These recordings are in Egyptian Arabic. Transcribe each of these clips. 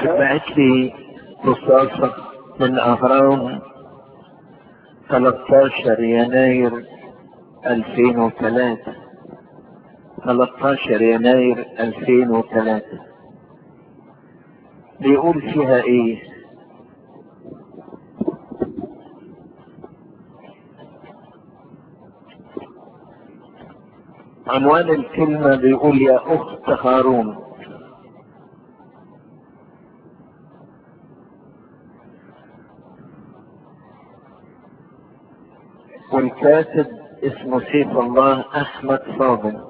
بعت لي رصاصة من أهرام 13 يناير 2003 13 يناير 2003 بيقول فيها ايه عنوان الكلمة بيقول يا أخت هارون والكاتب اسمه سيف الله أحمد صابر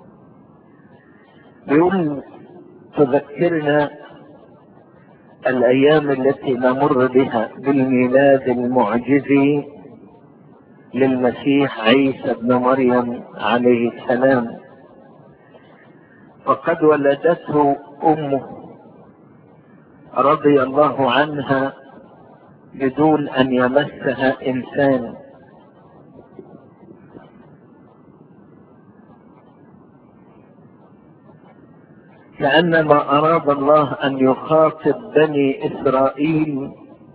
بيقول تذكرنا الأيام التي نمر بها بالميلاد المعجزي للمسيح عيسى ابن مريم عليه السلام فقد ولدته امه رضي الله عنها بدون ان يمسها انسان كانما اراد الله ان يخاطب بني اسرائيل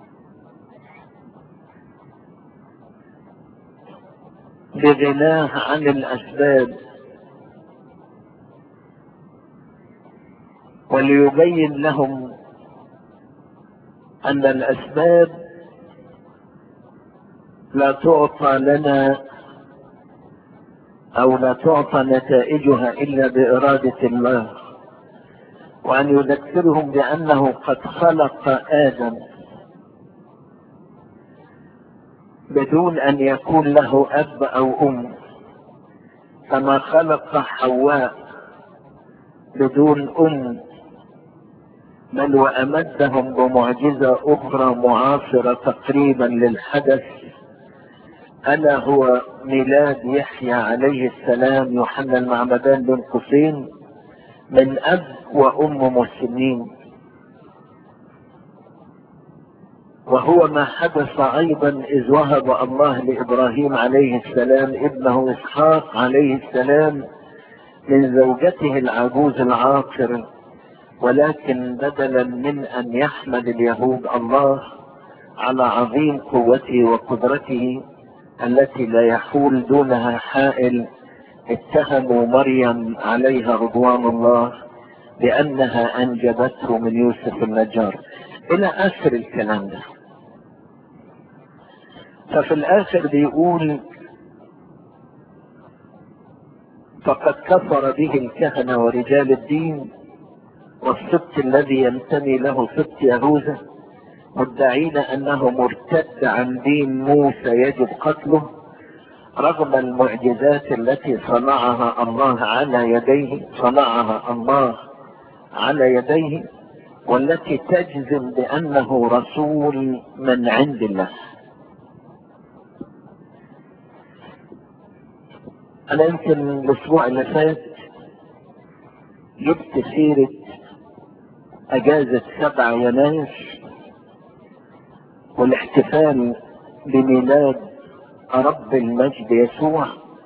بغناه عن الاسباب وليبين لهم ان الاسباب لا تعطى لنا او لا تعطى نتائجها الا باراده الله وان يذكرهم بانه قد خلق ادم بدون ان يكون له اب او ام كما خلق حواء بدون ام بل وامدهم بمعجزه اخرى معاصره تقريبا للحدث الا هو ميلاد يحيى عليه السلام يوحنا المعمدان بن قوسين من اب وام مسلمين وهو ما حدث ايضا اذ وهب الله لابراهيم عليه السلام ابنه اسحاق عليه السلام من زوجته العجوز العاقر ولكن بدلا من ان يحمد اليهود الله على عظيم قوته وقدرته التي لا يحول دونها حائل اتهموا مريم عليها رضوان الله بانها انجبته من يوسف النجار الى اخر الكلام ده ففي الاخر بيقول فقد كفر به الكهنه ورجال الدين والسبت الذي ينتمي له سبت يهوذا مدعين انه مرتد عن دين موسى يجب قتله رغم المعجزات التي صنعها الله على يديه صنعها الله على يديه والتي تجزم بانه رسول من عند الله انا يمكن الاسبوع اللي فات جبت سيرة اجازة سبع يناير والاحتفال بميلاد رب المجد يسوع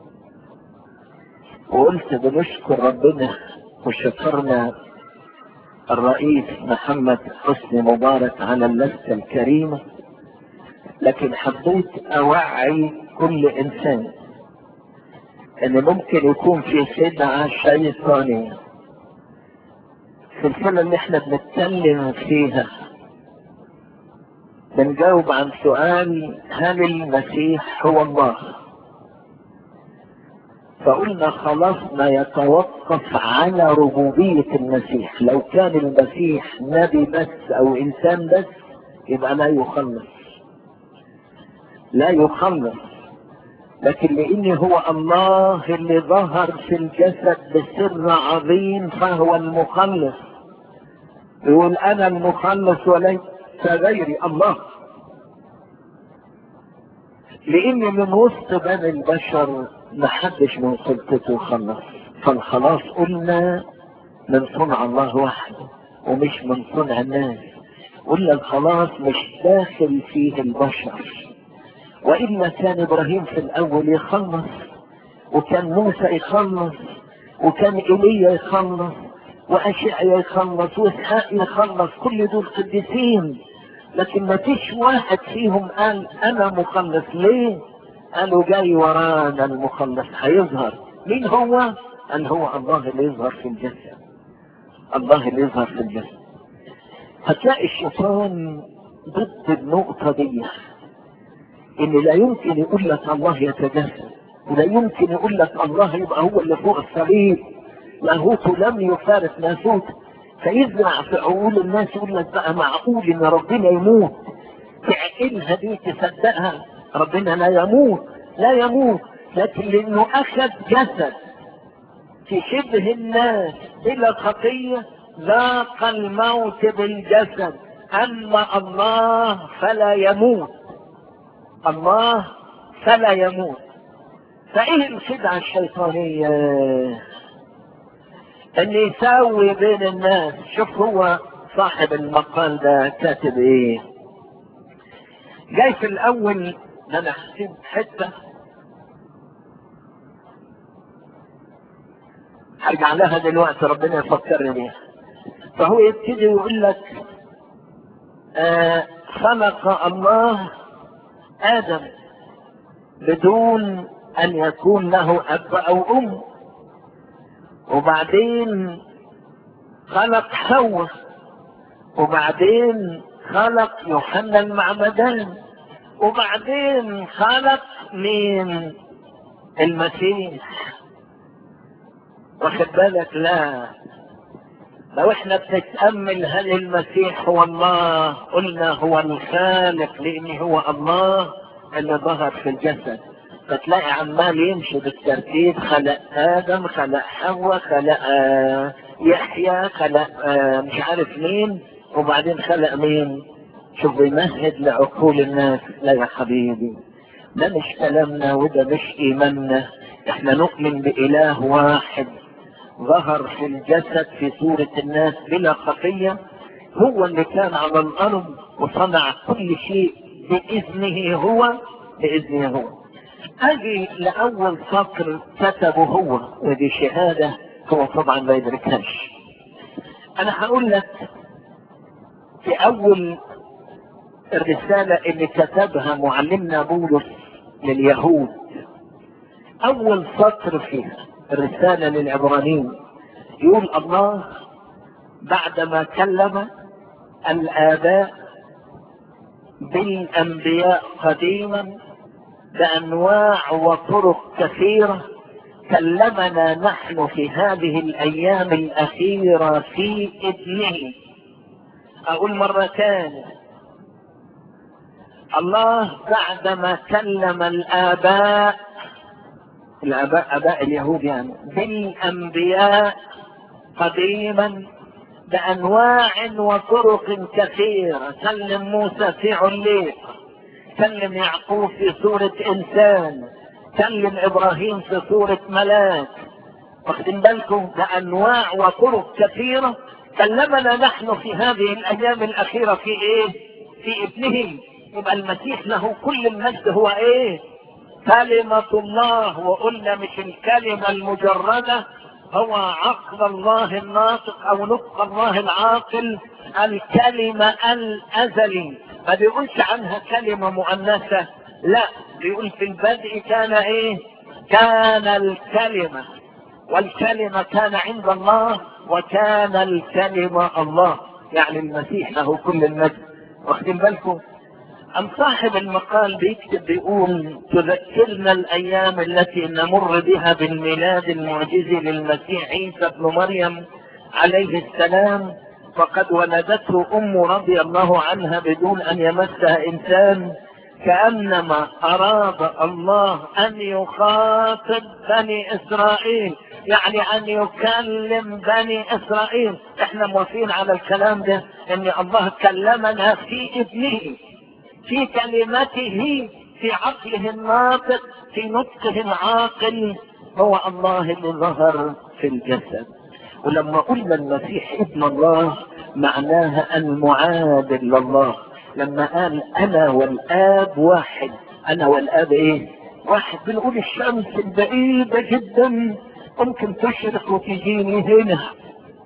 وقلت بنشكر ربنا وشكرنا الرئيس محمد حسني مبارك على اللفتة الكريمة لكن حبيت اوعي كل انسان ان ممكن يكون في خدعة شيطانية السلسلة اللي احنا بنتكلم فيها بنجاوب عن سؤال هل المسيح هو الله فقلنا خلاصنا يتوقف على ربوبية المسيح لو كان المسيح نبي بس او انسان بس يبقى لا يخلص لا يخلص لكن لان هو الله اللي ظهر في الجسد بسر عظيم فهو المخلص يقول انا المخلص وليس غيري الله لان من وسط بني البشر ما حدش من سلطته خلص فالخلاص قلنا من صنع الله وحده ومش من صنع الناس قلنا الخلاص مش داخل فيه البشر والا كان ابراهيم في الاول يخلص وكان موسى يخلص وكان ايليا يخلص واشعيا يخلص واسحاق يخلص كل دول قديسين لكن ما فيش واحد فيهم قال انا مخلص ليه قالوا جاي ورانا المخلص هيظهر مين هو قال هو الله اللي يظهر في الجسد الله اللي يظهر في الجسد هتلاقي الشيطان ضد النقطة دي ان لا يمكن يقول لك الله يتجسد ولا يمكن يقول لك الله يبقى هو اللي فوق الصليب لاهوته لم يفارق ناسوت فيزرع في عقول الناس يقول لك بقى معقول ان ربنا يموت تعقلها دي تصدقها ربنا لا يموت لا يموت لكن لانه اخذ جسد في شبه الناس بلا خطيه ذاق الموت بالجسد اما الله فلا يموت الله فلا يموت فايه الخدعه الشيطانيه ان يساوي بين الناس شوف هو صاحب المقال ده كاتب ايه جاي في الاول انا حسيت حته هرجع لها دلوقتي ربنا يفكرني بيها فهو يبتدي يقول لك آه خلق الله ادم بدون ان يكون له اب او ام وبعدين خلق حواء وبعدين خلق يوحنا المعمدان وبعدين خلق مين المسيح واخد بالك لا لو احنا بنتأمل هل المسيح هو الله قلنا هو الخالق لان هو الله اللي ظهر في الجسد فتلاقي عمال يمشي بالترتيب خلق ادم خلق حواء خلق آه يحيى خلق آه مش عارف مين وبعدين خلق مين شوف بيمهد لعقول الناس لا يا حبيبي ده مش كلامنا وده مش ايماننا احنا نؤمن باله واحد ظهر في الجسد في صورة الناس بلا خطية هو اللي كان على الارض وصنع كل شيء باذنه هو باذنه هو اجي لاول سطر كتبه هو ودي شهادة هو طبعا ما يدركهاش انا هقول لك في اول الرسالة اللي كتبها معلمنا بولس لليهود اول سطر فيها الرسالة للعبرانيين يقول الله بعدما كلم الآباء بالأنبياء قديما بأنواع وطرق كثيرة كلمنا نحن في هذه الأيام الأخيرة في ابنه أقول مرة ثانية الله بعدما كلم الآباء الآباء آباء اليهود يعني بالأنبياء قديما بأنواع وطرق كثيرة كلم موسى في عليق كلم يعقوب في صورة إنسان كلم إبراهيم في صورة ملاك واخدين بالكم بأنواع وطرق كثيرة كلمنا نحن في هذه الأيام الأخيرة في إيه؟ في ابنه يبقى المسيح له كل المجد هو إيه؟ كلمة الله وقلنا مش الكلمة المجردة هو عقل الله الناطق او نطق الله العاقل الكلمة الازلي ما بيقولش عنها كلمة مؤنثة لا بيقول في البدء كان ايه كان الكلمة والكلمة كان عند الله وكان الكلمة الله يعني المسيح له كل المجد واخدين بالكم أم صاحب المقال بيكتب بيقول تذكرنا الأيام التي نمر بها بالميلاد المعجزي للمسيح عيسى ابن مريم عليه السلام فقد ولدته أم رضي الله عنها بدون أن يمسها إنسان كأنما أراد الله أن يخاطب بني إسرائيل يعني أن يكلم بني إسرائيل إحنا موافقين على الكلام ده أن الله كلمنا في ابنه في كلمته في عقله الناطق في نطقه العاقل هو الله اللي ظهر في الجسد ولما قلنا المسيح ابن الله معناها المعادل لله لما قال انا والاب واحد انا والاب ايه واحد بنقول الشمس البعيدة جدا ممكن تشرق وتجيني هنا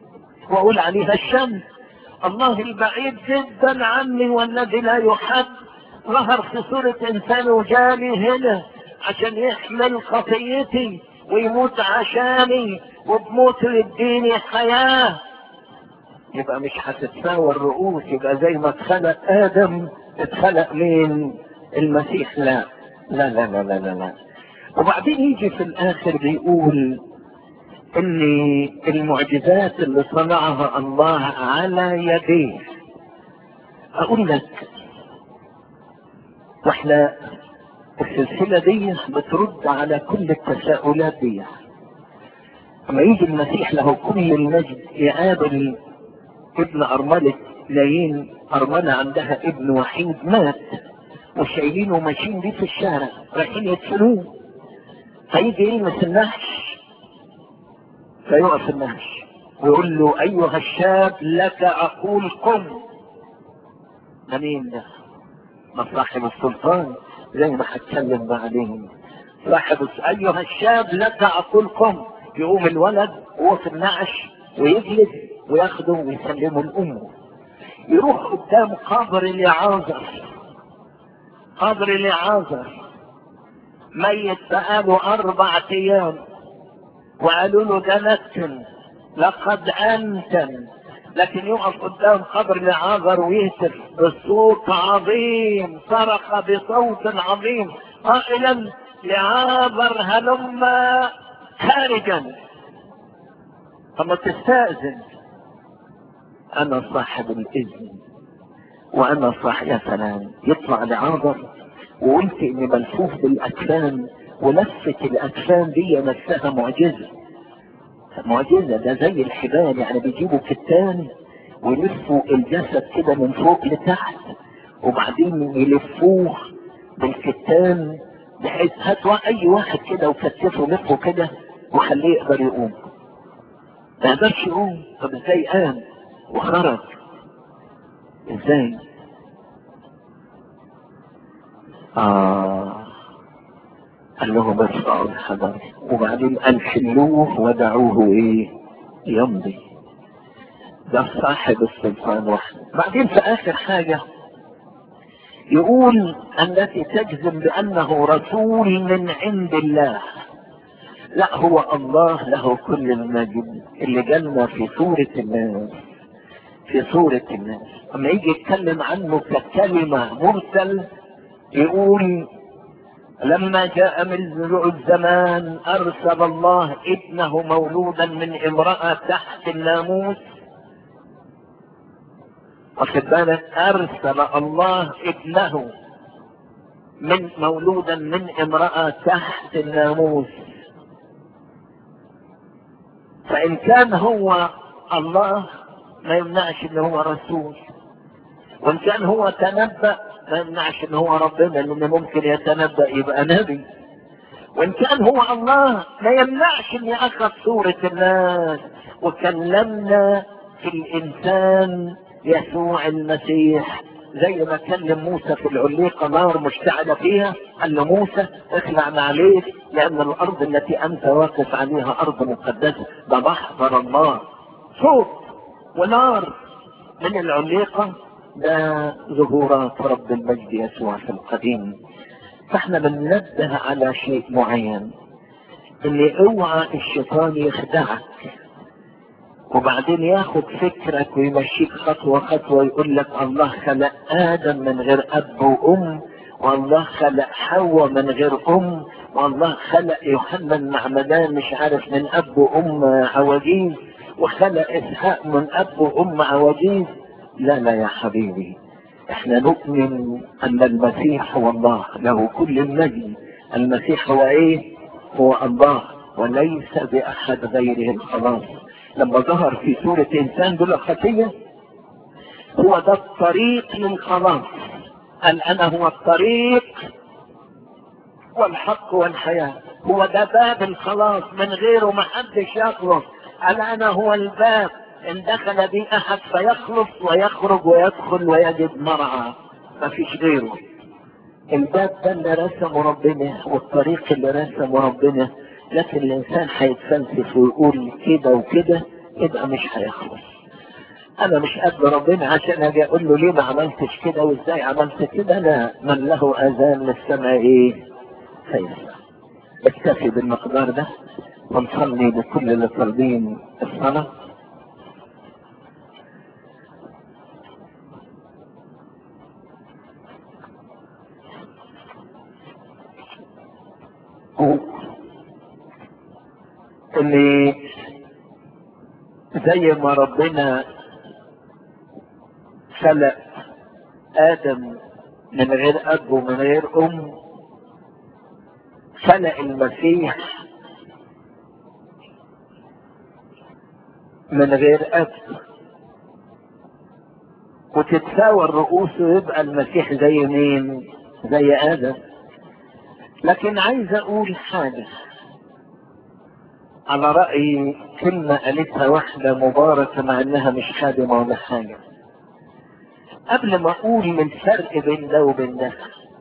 واقول عليها الشمس الله البعيد جدا عني والذي لا يحب ظهر في صورة انسان وجاني هنا عشان يحمل خطيتي ويموت عشاني وبموت يديني حياة يبقى مش هتتساوى الرؤوس يبقى زي ما اتخلق ادم اتخلق مين المسيح لا لا لا لا لا لا, لا. وبعدين يجي في الاخر بيقول ان المعجزات اللي صنعها الله على يديه اقول لك واحنا السلسلة دي بترد على كل التساؤلات دي لما يجي المسيح له كل المجد يقابل ابن أرملة لايين أرملة عندها ابن وحيد مات وشايلينه وماشيين بيه في الشارع رايحين يدفنوه فيجي يلمس النحش فيقف النحش ويقول له أيها الشاب لك أقول قم ده مين ده؟ ما صاحب السلطان زي ما هتكلم بعدين صاحب ايها الشاب لك اقول قم يقوم الولد وهو في النعش ويجلس وياخده ويسلمه لامه يروح قدام قبر لعازر قبر لعازر ميت بقاله اربع ايام وقالوا له ده نتن لقد انتن لكن يقف قدام قبر لعازر ويهتف بصوت عظيم صرخ بصوت عظيم قائلا لعازر هلم خارجا فما تستأذن انا صاحب الاذن وانا صاحب يا سلام يطلع لعازر وقلت اني ملفوف بالاكفان ولفة الاكفان دي نفسها معجزة معجزة ده زي الحبال يعني بيجيبوا كتان ويلفوا الجسد كده من فوق لتحت وبعدين يلفوه بالكتان بحيث هاتوا اي واحد كده وكتفه لفه كده وخليه يقدر يقوم ما يقدرش يقوم طب ازاي قام وخرج ازاي اه قال لهم ارفعوا الحجر وبعدين قال شلوه ودعوه ايه يمضي ده صاحب السلطان وحده بعدين في اخر حاجة يقول التي تجزم بانه رسول من عند الله لا هو الله له كل المجد اللي جالنا في صورة الناس في صورة الناس اما يجي يتكلم عنه ككلمة مرسل يقول لما جاء ملء الزمان ارسل الله ابنه مولودا من امرأة تحت الناموس واخد بالك ارسل الله ابنه من مولودا من امرأة تحت الناموس فان كان هو الله ما يمنعش ان هو رسول وان كان هو تنبأ ما يمنعش ان هو ربنا لان ممكن يتنبأ يبقى نبي وان كان هو الله ما يمنعش ان اخذ صورة الناس وكلمنا في الانسان يسوع المسيح زي ما كلم موسى في العليقة نار مشتعلة فيها قال له موسى اخلع عليك لان الارض التي انت واقف عليها ارض مقدسة ده محضر الله صوت ونار من العليقة ده ظهورات رب المجد يسوع في القديم فاحنا بننبه على شيء معين ان اوعى الشيطان يخدعك وبعدين ياخد فكرك ويمشيك خطوة خطوة يقول لك الله خلق آدم من غير أب وأم والله خلق حواء من غير أم والله خلق يوحنا المعمدان مش عارف من أب وأم عواجيز وخلق إسحاق من أب وأم عواجيز لا لا يا حبيبي احنا نؤمن ان المسيح هو الله له كل المجد المسيح هو ايه هو الله وليس باحد غيره الخلاص لما ظهر في سورة انسان بلا خطية هو ده الطريق للخلاص قال انا هو الطريق والحق والحياة هو ده باب الخلاص من غيره ما حدش يخلص قال انا هو الباب ان دخل بي احد فيخلص ويخرج ويدخل ويجد مرعى ما فيش غيره الباب ده اللي رسمه ربنا والطريق اللي رسمه ربنا لكن الانسان هيتفلسف ويقول كده وكده يبقى مش هيخلص انا مش قد ربنا عشان اجي اقول له ليه ما عملتش كده وازاي عملت كده لا من له اذان للسماء ايه فيسمع اكتفي بالمقدار ده ونصلي لكل اللي طالبين الصلاه اللي زي ما ربنا خلق ادم من غير اب ومن غير ام خلق المسيح من غير اب وتتساوى الرؤوس ويبقى المسيح زي مين زي ادم لكن عايز اقول حاجه على رأي كلمة قالتها واحدة مباركة مع انها مش خادمة ولا حاجة قبل ما اقول من فرق بين ده وبين ده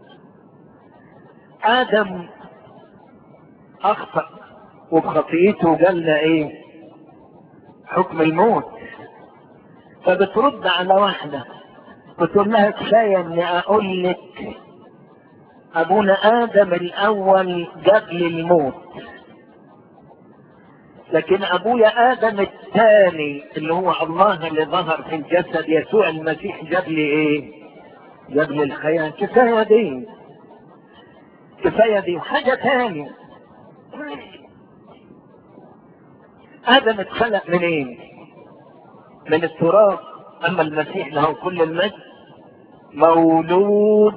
ادم اخطأ وبخطيئته جالنا ايه حكم الموت فبترد على واحدة بتقول لها كفاية اني اقول لك ابونا ادم الاول جاب لي الموت لكن ابويا ادم الثاني اللي هو الله اللي ظهر في الجسد يسوع المسيح جاب لي ايه جاب لي الحياة كفاية دي كفاية دي وحاجة تاني ادم اتخلق منين إيه؟ من التراب اما المسيح له كل المجد مولود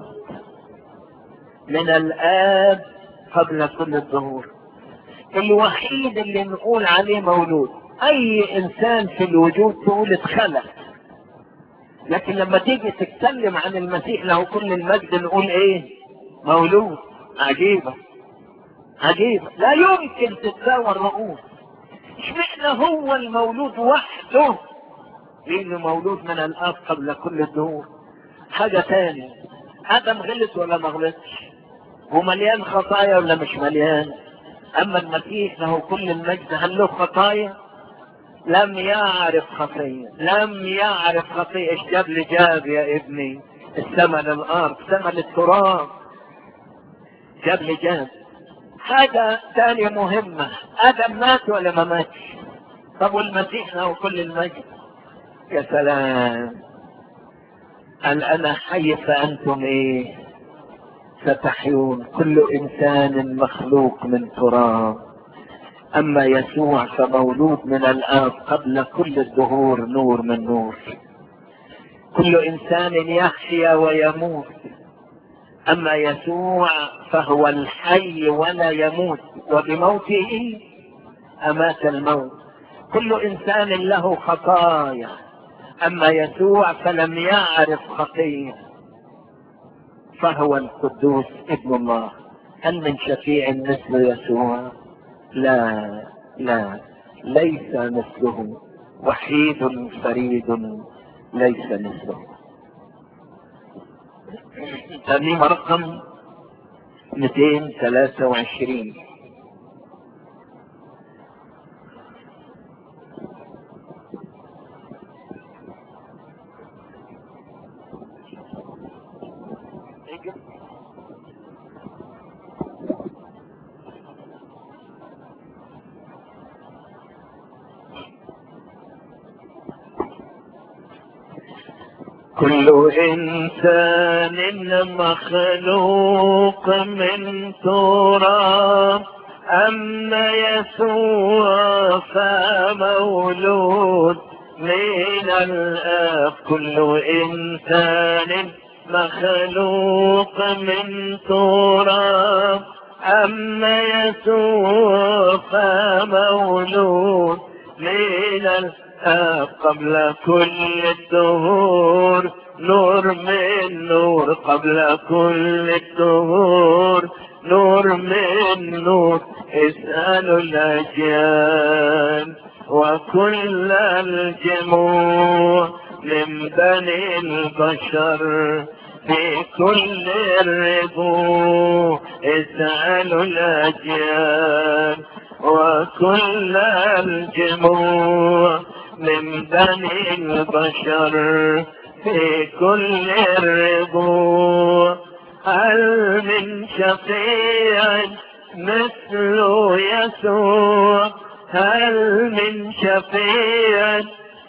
من الاب قبل كل الظهور الوحيد اللي نقول عليه مولود اي انسان في الوجود تقول اتخلق لكن لما تيجي تتكلم عن المسيح له كل المجد نقول ايه مولود عجيبة عجيبة لا يمكن تتساوى الرؤوس اشمعنى هو المولود وحده لانه مولود من الاب قبل كل الدهور حاجة تانية ادم غلط ولا ما غلطش ومليان خطايا ولا مش مليان اما المسيح له كل المجد هل له خطايا لم يعرف خطية لم يعرف خطية ايش جاب لي جاب يا ابني السماء للارض سماء للتراب جاب لي جاب حاجة ثانية مهمة ادم مات ولا ما ماتش طب والمسيح له كل المجد يا سلام قال انا حي فانتم ايه ستحيون كل انسان مخلوق من تراب اما يسوع فمولود من الاب قبل كل الدهور نور من نور كل انسان يحيا ويموت اما يسوع فهو الحي ولا يموت وبموته امات الموت كل انسان له خطايا اما يسوع فلم يعرف خطيه فهو القدوس ابن الله هل من شفيع مثل يسوع لا لا ليس مثله وحيد فريد ليس مثله ترنيمة رقم 223 كل انسان مخلوق من تراب اما يسوع فمولود من الاب كل انسان مخلوق من تراب اما يسوع فمولود من الاب قبل كل الدهور نور من نور قبل كل الدهور نور من نور اسألوا الأجيال وكل الجموع من بني البشر في كل الربوع اسألوا الأجيال وكل الجموع من بني البشر في كل الربوع هل من شفيع مثل يسوع هل من شفيع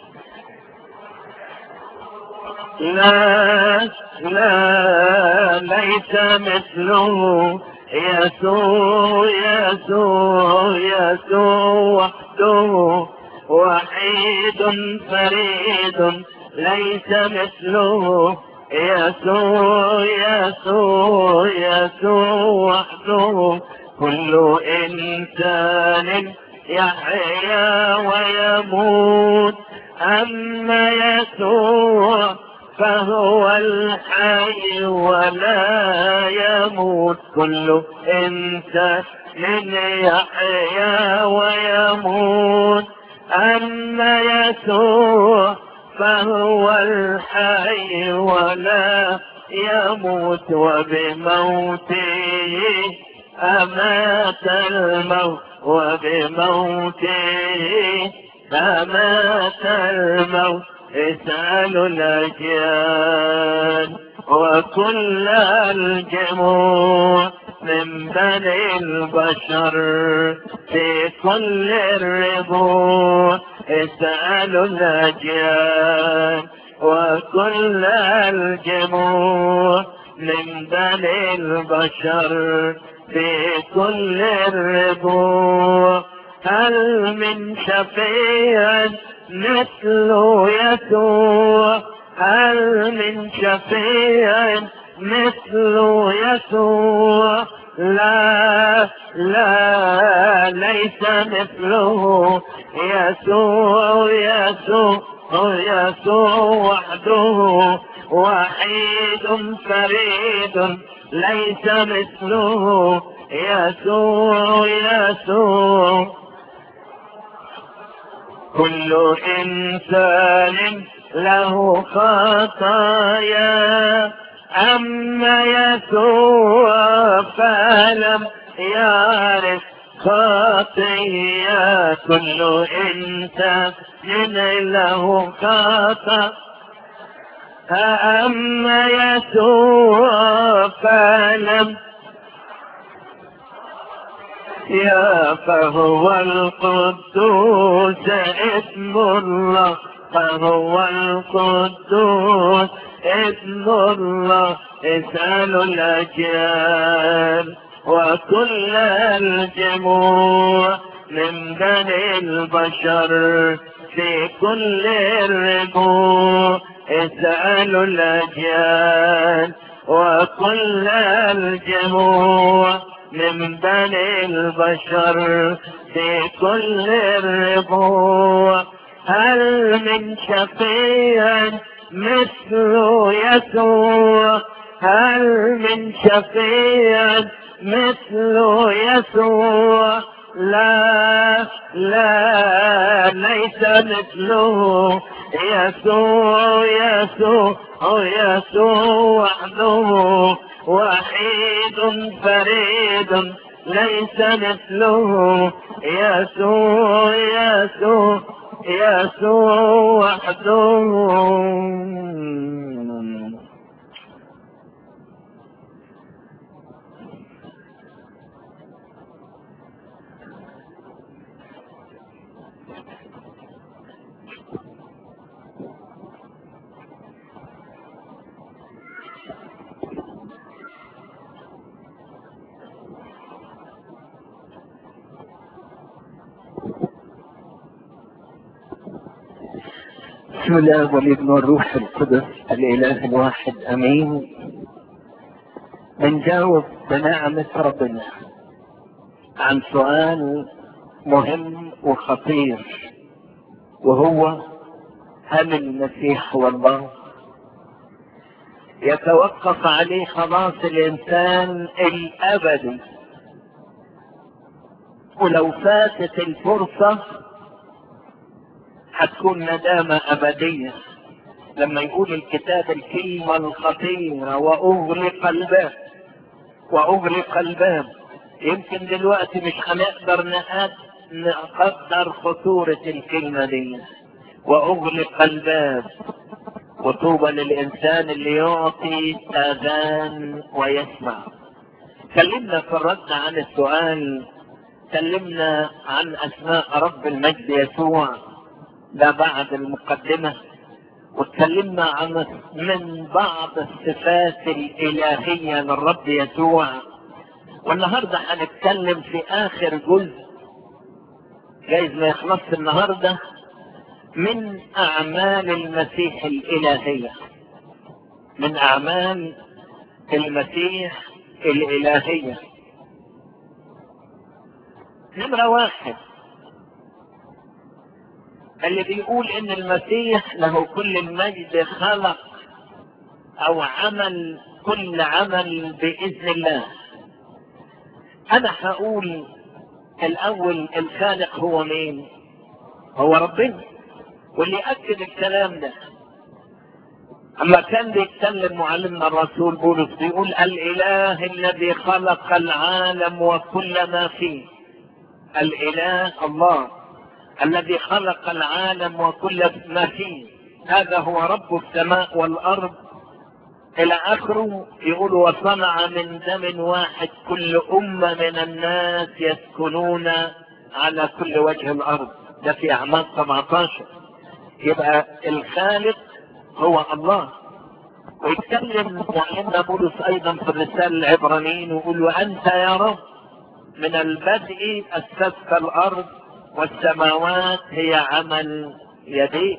لا لا ليس مثله يسوع يسوع يسوع وحده وحيد فريد ليس مثله يسوع يسوع يسوع وحده كل إنسان يحيا ويموت أما يسوع فهو الحي ولا يموت كل إنسان يحيا ويموت أما يسوع فهو الحي ولا يموت وبموته أمات الموت وبموته أمات الموت اسألوا الأجيال وكل الجموع من بني البشر في كل الربوع اسألوا الأجيال وكل الجموع من بني البشر في كل الربوع هل من شفيع مثل يسوع هل من شفيع مثل يسوع لا لا ليس مثله يسوع يسوع يسوع وحده وحيد فريد ليس مثله يسوع يسوع كل إنسان له خطايا أما يسوع فلم يعرف خطية كل إنسان له خطأ أما يسوع فلم يا فهو القدوس اسم الله فهو القدوس اسم الله اسألوا الأجيال وكل الجموع من بني البشر في كل الربوع اسألوا الأجيال وكل الجموع من بني البشر في كل الربوع هل من شفيع مثل يسوع هل من شفيع مثل يسوع لا لا ليس مثله يسوع يسوع يسوع وحده وحيد فريد ليس مثله يسوع يسوع يسوع وحده بسم الله والابن والروح القدس الاله الواحد امين بنجاوب بنعمة ربنا عن سؤال مهم وخطير وهو هل المسيح هو الله يتوقف عليه خلاص الانسان الابدي ولو فاتت الفرصه هتكون ندامة أبدية لما يقول الكتاب الكلمة الخطيرة وأغلق الباب وأغلق الباب يمكن دلوقتي مش هنقدر نقدر خطورة الكلمة دي واغلق الباب وطوبى للانسان اللي يعطي اذان ويسمع كلمنا في الرد عن السؤال كلمنا عن اسماء رب المجد يسوع ده بعد المقدمة واتكلمنا عن من بعض الصفات الالهية للرب يسوع والنهاردة هنتكلم في اخر جزء جايز ما يخلص النهاردة من اعمال المسيح الالهية من اعمال المسيح الالهية نمرة واحد اللي بيقول ان المسيح له كل المجد خلق او عمل كل عمل باذن الله انا هقول الاول الخالق هو مين هو ربنا واللي اكد الكلام ده اما كان بيتكلم معلمنا الرسول بولس بيقول الاله الذي خلق العالم وكل ما فيه الاله الله الذي خلق العالم وكل ما فيه هذا هو رب السماء والارض الى اخره يقول وصنع من دم واحد كل امه من الناس يسكنون على كل وجه الارض ده في اعمال 17 يبقى الخالق هو الله ويتكلم معلمنا بولس ايضا في الرساله العبرانيين ويقول وانت يا رب من البدء اسست الارض والسماوات هي عمل يديك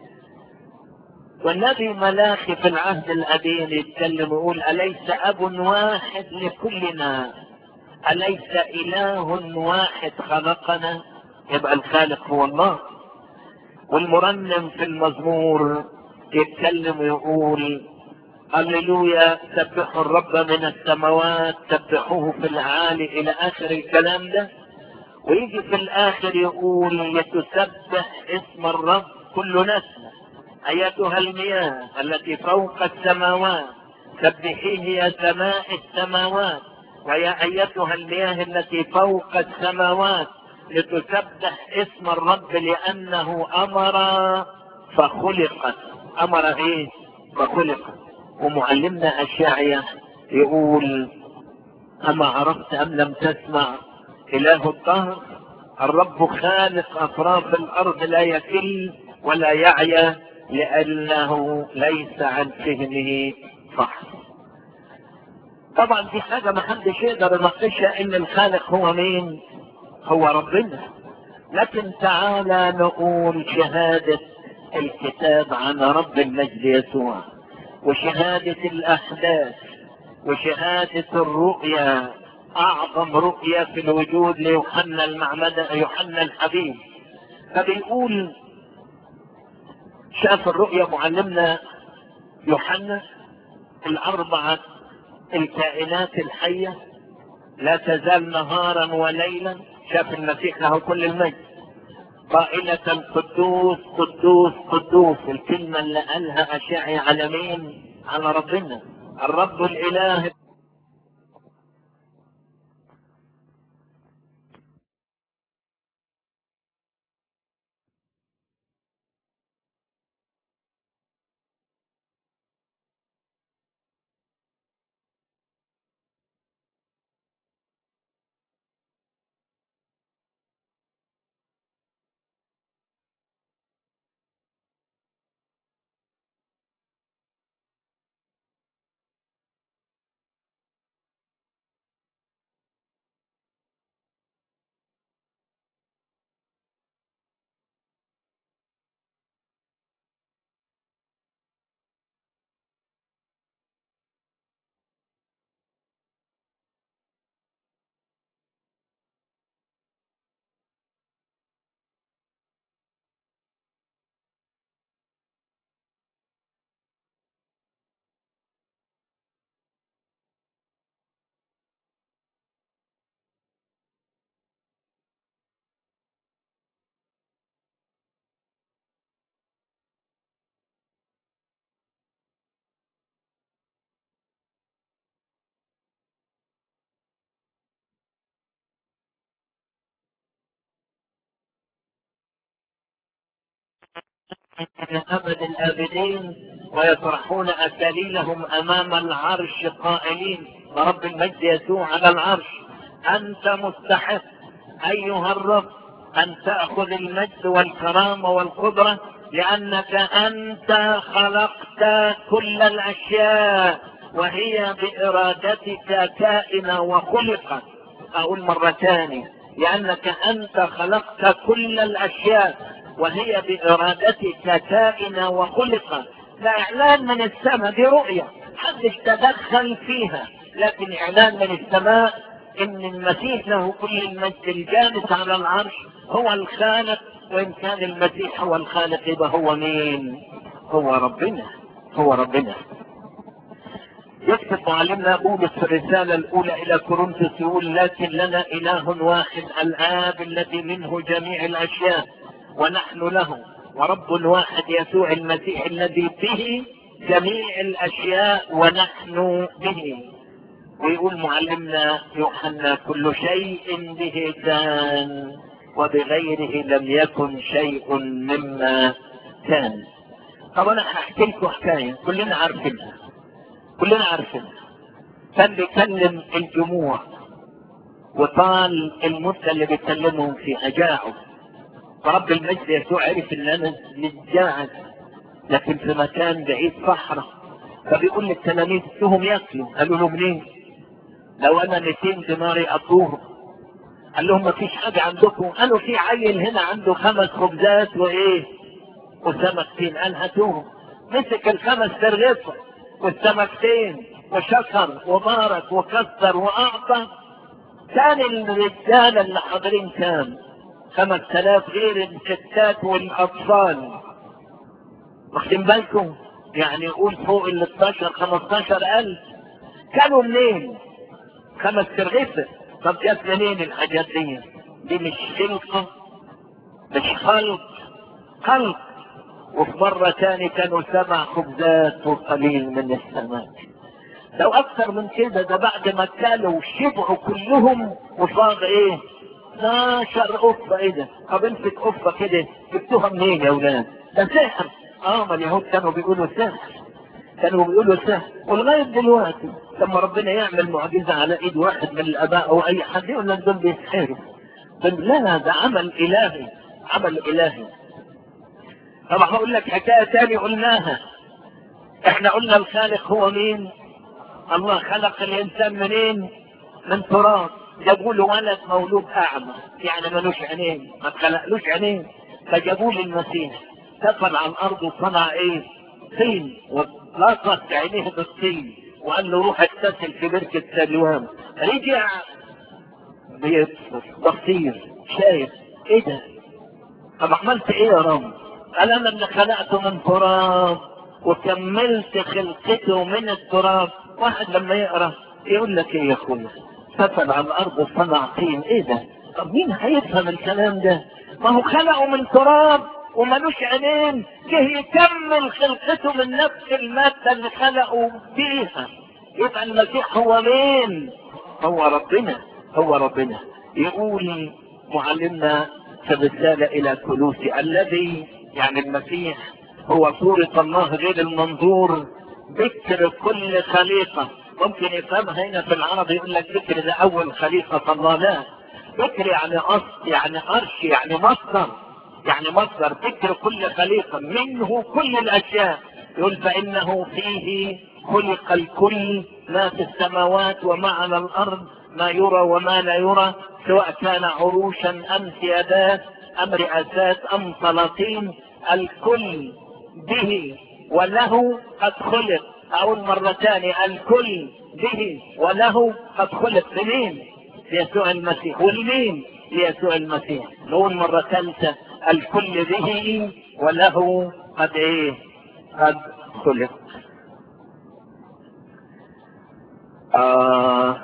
والنبي ملاخي في العهد القديم يتكلم ويقول أليس أب واحد لكلنا أليس إله واحد خلقنا يبقى الخالق هو الله والمرنم في المزمور يتكلم ويقول هللويا سبحوا الرب من السماوات سبحوه في العالي إلى آخر الكلام ده ويجي في الآخر يقول يتسبح اسم الرب كل نسمة أيتها المياه التي فوق السماوات سبحيه يا سماء السماوات ويا أيتها المياه التي فوق السماوات لتسبح اسم الرب لأنه أمر فخلقت أمر إيه فخلقت ومعلمنا أشعية يقول أما عرفت أم لم تسمع إله الدهر الرب خالق أطراف الأرض لا يكل ولا يعيا لأنه ليس عن فهمه فحص طبعا دي حاجة ما حدش يقدر يناقشها ان الخالق هو مين هو ربنا لكن تعالى نقول شهادة الكتاب عن رب المجد يسوع وشهادة الأحداث وشهادة الرؤيا أعظم رؤيا في الوجود ليوحنا المعمدة يوحنا الحبيب فبيقول شاف الرؤيا معلمنا يوحنا الأربعة الكائنات الحية لا تزال نهارا وليلا شاف المسيح له كل المجد قائلة قدوس قدوس قدوس الكلمة اللي قالها أشعي على مين؟ على ربنا الرب الإله أبد الآبدين ويطرحون أكاليلهم أمام العرش قائلين رب المجد يسوع على العرش أنت مستحق أيها الرب أن تأخذ المجد والكرامة والقدرة لأنك أنت خلقت كل الأشياء وهي بإرادتك كائنة وخلقت أقول مرة ثانية لأنك أنت خلقت كل الأشياء وهي بإرادتك كائنة وخلقت لا إعلان من السماء دي رؤية حدش تدخل فيها لكن إعلان من السماء إن المسيح له كل المجد الجالس على العرش هو الخالق وإن كان المسيح هو الخالق يبقى هو مين؟ هو ربنا هو ربنا يكتب معلمنا بولس في الرسالة الأولى إلى كورنثوس يقول لكن لنا إله واحد الآب الذي منه جميع الأشياء ونحن له ورب واحد يسوع المسيح الذي به جميع الأشياء ونحن به ويقول معلمنا يوحنا كل شيء به كان وبغيره لم يكن شيء مما كان طب انا هحكي لكم حكايه كلنا عارفينها كلنا عارفينها كان بيكلم الجموع وطال المدة اللي بيكلمهم فيها جاعوا فرب المجد يسوع عرف ان انا متجاعد لكن في مكان بعيد صحراء فبيقول للتلاميذ فيهم ياكلوا قالوا له منين؟ لو انا 200 دينار يقضوهم قال لهم ما فيش حاجة عندكم قالوا في عيل هنا عنده خمس خبزات وايه وسمكتين قال هاتوهم مسك الخمس ترغيفة والسمكتين وشكر وبارك وكسر واعطى كان الرجال اللي حاضرين كام خمس تلاف غير الستات والاطفال واخدين بالكم يعني يقول فوق ال 12 15 الف كانوا منين خمس ترغيفة طب جت منين الحاجات دي دي مش خلقة مش خلق خلق وفي مرة تاني كانوا سبع خبزات وقليل من السماء لو اكثر من كده ده بعد ما كانوا شبعوا كلهم وصار ايه 12 قفة ايه ده طب امسك قفة كده جبتوها منين يا ولاد ده سحر اه ما اليهود كانوا بيقولوا سحر كانوا بيقولوا سهل ولغاية دلوقتي لما ربنا يعمل معجزة على ايد واحد من الاباء او اي حد يقول لك دول بيسحروا لا ده عمل الهي عمل الهي طبعا هقول لك حكاية تاني قلناها احنا قلنا الخالق هو مين الله خلق الانسان منين من تراب جابوا له ولد مولود اعمى يعني ملوش عينين ما خلقلوش عينين فجابوا له المسيح سفر على الارض وصنع ايه طين ولصق عينيه بالطين وقال له روح اغتسل في بركة سلوان رجع بيبصر بصير شايف ايه ده طب عملت ايه يا رب قال انا اللي خلقته من تراب وكملت خلقته من التراب واحد لما يقرا يقول لك ايه يا اخويا سفل على الارض وصنع طين ايه ده طب مين هيفهم الكلام ده ما هو خلقه من تراب وملوش عينين جه يكمل خلقته من نفس المادة اللي خلقوا بيها يبقى المسيح هو مين هو ربنا هو ربنا يقول معلمنا في الرسالة إلى كلوسي الذي يعني المسيح هو صورة الله غير المنظور ذكر كل خليقة ممكن يفهمها هنا في العربي يقول لك ذكر ده أول خليقة الله لا ذكر يعني أصل يعني عرش يعني مصدر يعني مصدر ذكر كل خليقة منه كل الأشياء يقول فإنه فيه خلق الكل ما في السماوات وما على الأرض ما يرى وما لا يرى سواء كان عروشا أم سيادات أم رئاسات أم سلاطين الكل به وله قد خلق أقول مرة ثانية الكل به وله قد خلق لمين؟ ليسوع المسيح ولمين؟ ليسوع المسيح نقول مرة ثالثة الكل به وله قد ايه قد خلق آه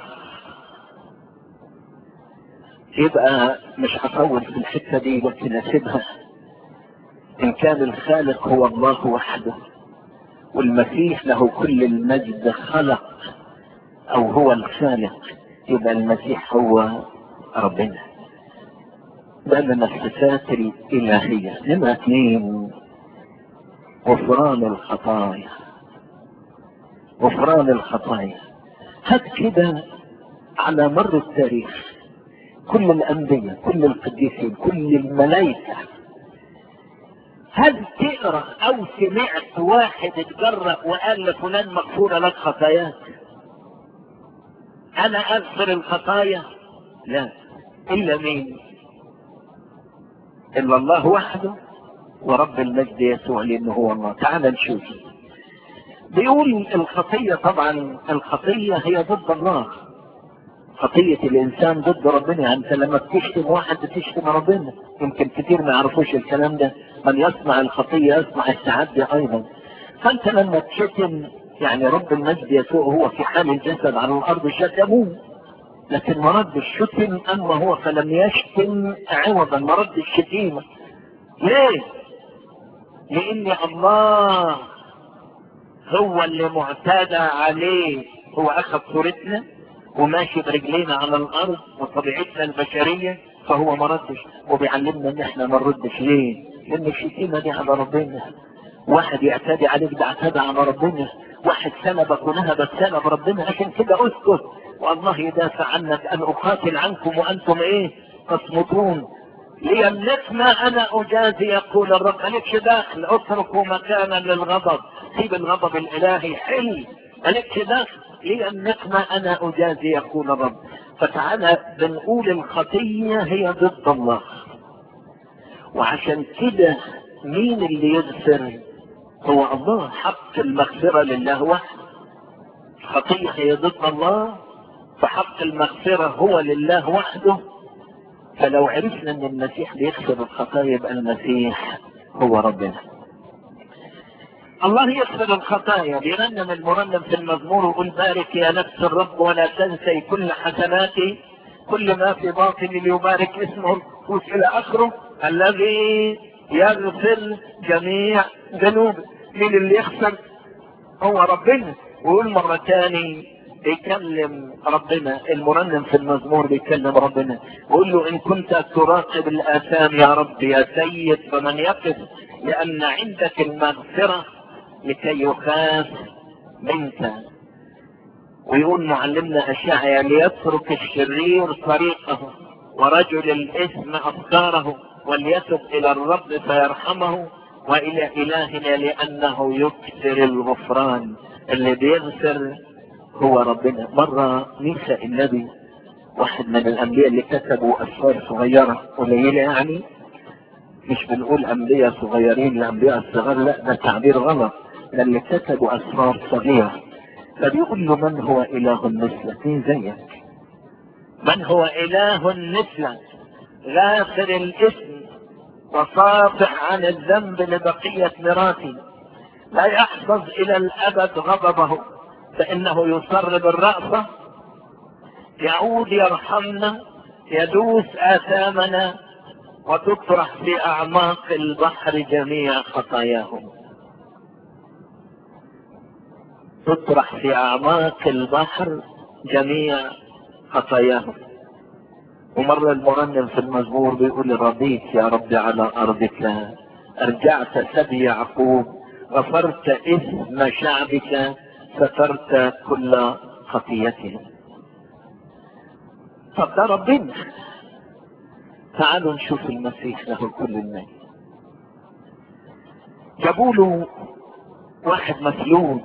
يبقى مش هطول في الحته دي بس نسيبها ان كان الخالق هو الله وحده والمسيح له كل المجد خلق او هو الخالق يبقى المسيح هو ربنا ده من الصفات الإلهية نمرة اثنين غفران الخطايا غفران الخطايا هات كده على مر التاريخ كل الأنبياء كل القديسين كل الملائكة هل تقرأ أو سمعت واحد اتجرأ وقال لفلان مغفورة لك خطاياك أنا أغفر الخطايا لا إلا مين إلا الله وحده ورب المجد يسوع لأنه هو الله تعال نشوف بيقول الخطية طبعا الخطية هي ضد الله خطية الإنسان ضد ربنا يعني أنت لما بتشتم واحد بتشتم ربنا يمكن كتير ما يعرفوش الكلام ده من يصنع الخطية يصنع التعدي أيضا فأنت لما تشتم يعني رب المجد يسوع هو في حال الجسد على الأرض شتموه لكن مرد الشتم أما هو فلم يشتم عوضا مرد الشتيمة ليه؟ لأن الله هو اللي معتاد عليه هو أخذ صورتنا وماشي برجلينا على الارض وطبيعتنا البشرية فهو ما ردش وبيعلمنا ان احنا ما نردش ليه لان الشتيمة دي على ربنا واحد يعتدي عليك ده اعتدى على ربنا واحد سلبك ونهبك سلب ربنا عشان كده اسكت والله يدافع عنك ان اقاتل عنكم وانتم ايه تصمتون ليملكنا انا اجازي يقول الرب مالكش داخل اتركوا مكانا للغضب سيب الغضب الالهي حل مالكش داخل ليملكنا انا اجازي يقول الرب فتعالى بنقول الخطية هي ضد الله وعشان كده مين اللي يغفر هو الله حق المغفرة لله وحده الخطية هي ضد الله فحق المغفرة هو لله وحده فلو عرفنا ان المسيح بيغفر الخطايا يبقى المسيح هو ربنا الله يغفر الخطايا بيرنم المرنم في المزمور ويقول بارك يا نفس الرب ولا تنسي كل حسناتي كل ما في باطن ليبارك اسمه الى اخره الذي يغفر جميع ذنوبه مين اللي يغفر هو ربنا ويقول مرة تاني بيكلم ربنا المرنم في المزمور بيكلم ربنا ويقول له ان كنت تراقب الاثام يا رب يا سيد فمن يقف لان عندك المغفرة لكي يخاف منك ويقول معلمنا اشعيا ليترك الشرير طريقه ورجل الاثم افكاره وليتب الى الرب فيرحمه والى الهنا لانه يكثر الغفران اللي بيغفر هو ربنا مرة ميسى النبي واحد من الانبياء اللي كتبوا اسفار صغيرة قليلة يعني مش بنقول انبياء صغيرين الانبياء الصغار لا ده تعبير غلط ده اللي كتبوا اسفار صغيرة فبيقول له من هو اله مثلك مين زيك من هو اله مثلك غافر الاثم وصافح عن الذنب لبقية ميراثي لا يحفظ الى الابد غضبه فانه يصر بالرأفة يعود يرحمنا يدوس اثامنا وتطرح في اعماق البحر جميع خطاياهم تطرح في اعماق البحر جميع خطاياهم ومرة المرنم في المزمور بيقول رضيت يا رب على ارضك ارجعت سبي يعقوب غفرت اثم شعبك سترت كل خطيتهم طب ده ربنا تعالوا نشوف المسيح له كل المال جابوا له واحد مسلوج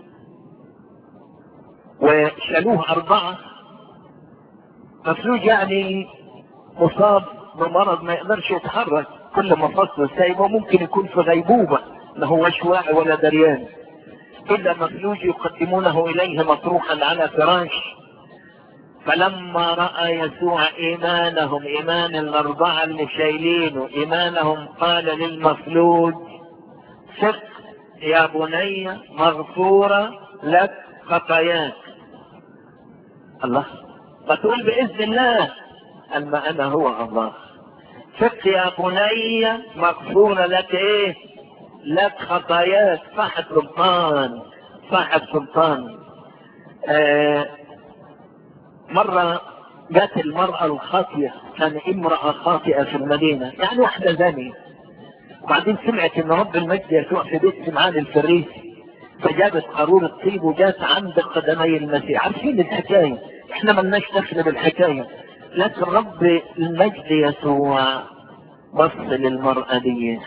وشالوه أربعة مسلوج يعني مصاب بمرض ما يقدرش يتحرك كل ما فصل سايبه ممكن يكون في غيبوبة ما هوش واعي ولا دريان إلا مفلوج يقدمونه إليه مطروحا على فراش فلما رأى يسوع إيمانهم إيمان الأربعة اللي شايلينه إيمانهم قال للمفلوج ثق يا بني مغفورة لك خطاياك الله فتقول بإذن الله أما أنا هو الله ثق يا بني مغفورة لك إيه لك خطاياك صاحب سلطان صاحب سلطان آه مرة جات المرأة الخاطية كان امرأة خاطئة في المدينة يعني واحدة زانية وبعدين سمعت ان رب المجد يسوع في بيت سمعان الفريسي فجابت قارورة طيب وجات عند قدمي المسيح عارفين الحكاية احنا ملناش دخل بالحكاية لكن رب المجد يسوع بص للمرأة دي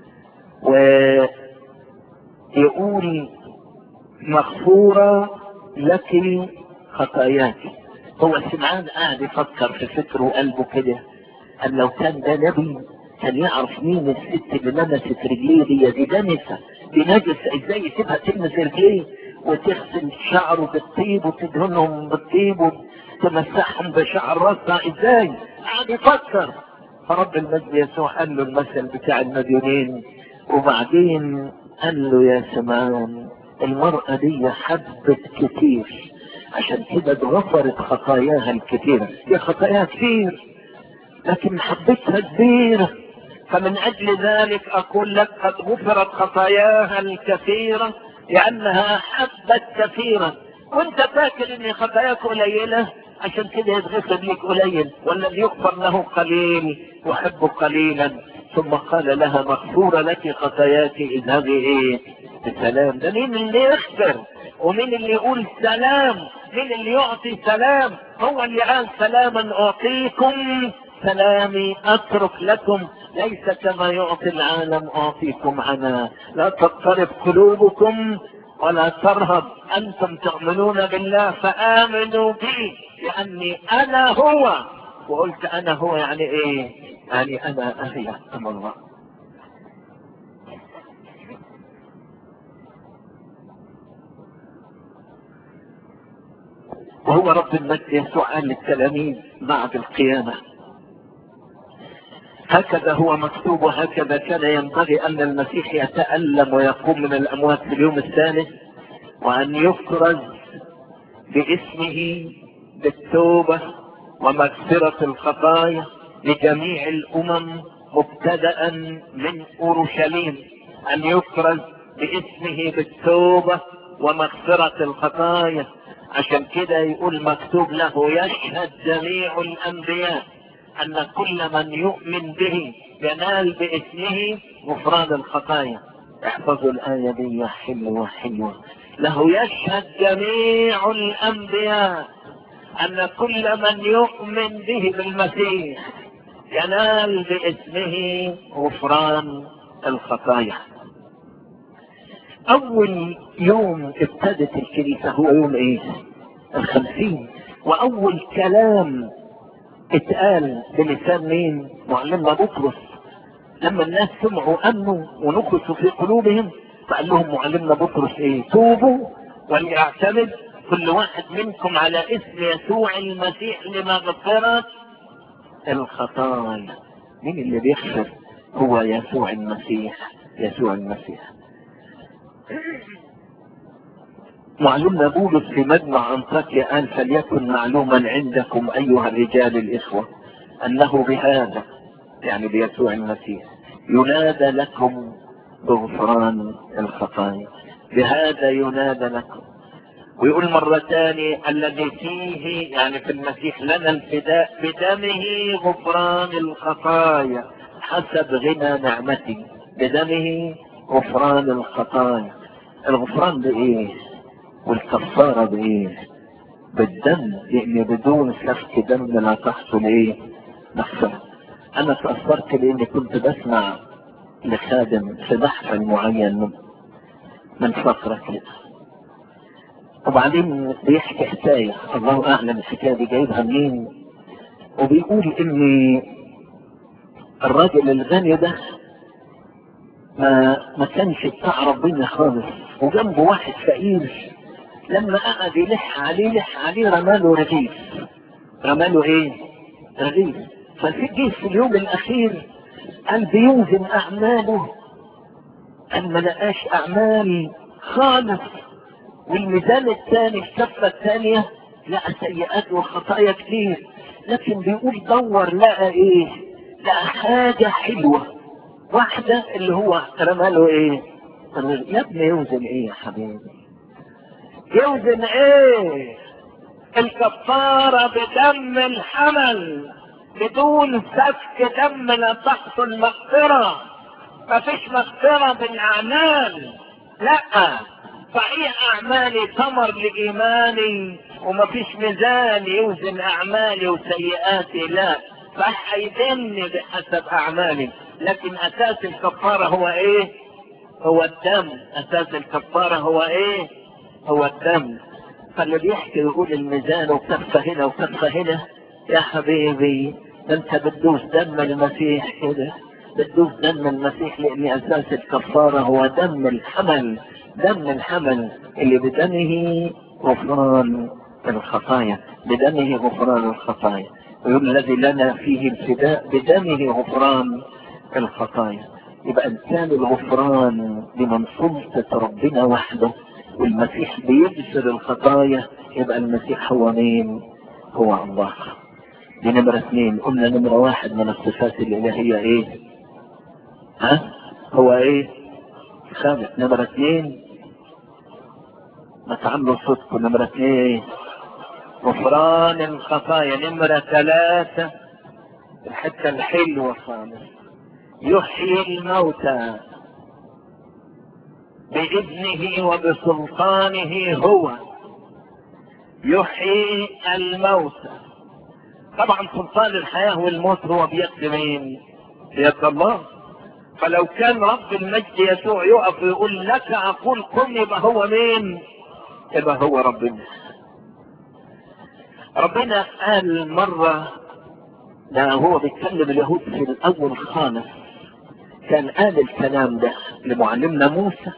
ويقول مغفورة لك خطاياك هو سمعان قاعد يفكر في فكره وقلبه كده قال لو كان ده نبي كان يعرف مين الست اللي لمست رجليه دي دي دنسة دي نجسة ازاي يسيبها تلمس رجليه وتغسل شعره بالطيب وتدهنهم بالطيب وتمسحهم بشعر راسها ازاي قاعد يفكر فرب المجد يسوع قال له المثل بتاع المديونين وبعدين قال له يا سمعان المرأة دي حبت كتير عشان كده اتغفرت خطاياها الكتيرة هي خطاياها كتير لكن محبتها كبيرة فمن أجل ذلك أقول لك قد غفرت خطاياها الكثيرة لأنها حبت كثيرا وانت فاكر ان خطاياك قليلة عشان كده يتغفر لك قليل والذي يغفر له قليل وحبه قليلا ثم قال لها مغفورة لك خطاياك اذهبي ايه بسلام ده مين اللي يغفر ومين اللي يقول سلام مين اللي يعطي سلام هو اللي قال سلاما اعطيكم سلامي اترك لكم ليس كما يعطي العالم اعطيكم انا لا تضطرب قلوبكم ولا ترهب انتم تؤمنون بالله فامنوا بي لاني انا هو وقلت انا هو يعني ايه يعني انا اهي ام الله وهو رب المجد يسوع قال للتلاميذ بعد القيامه هكذا هو مكتوب وهكذا كان ينبغي ان المسيح يتألم ويقوم من الاموات في اليوم الثالث وان يفرز باسمه بالتوبة ومغفرة الخطايا لجميع الامم مبتدأ من اورشليم ان يفرز باسمه بالتوبة ومغفرة الخطايا عشان كده يقول مكتوب له يشهد جميع الانبياء ان كل من يؤمن به ينال باسمه غفران الخطايا احفظوا الآية دي حلوة حلوة له يشهد جميع الأنبياء أن كل من يؤمن به بالمسيح ينال باسمه غفران الخطايا أول يوم ابتدت الكنيسة هو يوم إيه؟ الخمسين وأول كلام اتقال بلسان مين معلمنا بطرس لما الناس سمعوا امنوا ونقصوا في قلوبهم فقال لهم معلمنا بطرس ايه توبوا وليعتمد كل واحد منكم على اسم يسوع المسيح لمغفرة الخطايا مين اللي بيغفر هو يسوع المسيح يسوع المسيح معلومنا بولس في مجمع انطاكيا قال فليكن معلوما عندكم ايها الرجال الاخوة انه بهذا يعني بيسوع المسيح ينادى لكم بغفران الخطايا بهذا ينادى لكم ويقول مرة ثانية الذي فيه يعني في المسيح لنا الفداء بدمه غفران الخطايا حسب غنى نعمته بدمه غفران الخطايا الغفران بايه والكفارة بايه بالدم لان بدون سفك دم لا تحصل ايه مغفرة انا تأثرت لاني كنت بسمع لخادم في محفل معين من, من فترة كده وبعدين بيحكي حكاية الله اعلم الحكاية دي جايبها منين وبيقول ان الراجل الغني ده ما ما كانش بتاع ربنا خالص وجنبه واحد فقير لما قعد يلح عليه لح عليه رماله رغيف رماله ايه رغيف ففي جه في اليوم الاخير قال بيوزن اعماله قال ما لقاش اعمال خالص والميزان الثاني الكفه الثانيه لقى سيئات وخطايا كتير لكن بيقول دور لقى ايه لقى حاجه حلوه واحده اللي هو رماله ايه يا ابني يوزن ايه يا حبيبي يوزن ايه الكفارة بدم الحمل بدون سفك دم لا تحصل مغفرة مفيش مغفرة بالاعمال لا صحيح اعمالي ثمر لايماني ومفيش ميزان يوزن اعمالي وسيئاتي لا فهيدني بحسب اعمالي لكن اساس الكفارة هو ايه هو الدم اساس الكفارة هو ايه هو الدم فاللي بيحكي يقول الميزان وكفة هنا وكفة هنا يا حبيبي انت بتدوس دم المسيح كده بتدوس دم المسيح لان اساس الكفارة هو دم الحمل دم الحمل اللي بدمه غفران الخطايا بدمه غفران الخطايا ويقول الذي لنا فيه الفداء بدمه غفران الخطايا يبقى انسان الغفران لمن سلطة ربنا وحده والمسيح بيبصر الخطايا يبقى المسيح هو مين هو الله دي نمرة اثنين قلنا نمرة واحد من الصفات الالهية ايه ها هو ايه خامس نمرة اثنين ما تعملوا صدق نمرة اثنين غفران الخطايا نمرة ثلاثة الحتة الحلوة خالص يحيي الموتى بإذنه وبسلطانه هو يحيي الموتى طبعا سلطان الحياة والموت هو بيد مين بيد الله فلو كان رب المجد يسوع يقف ويقول لك اقول قم يبقى هو مين يبقى هو ربنا ربنا قال مرة ده هو بيتكلم اليهود في الاول خالص كان قال الكلام ده لمعلمنا موسى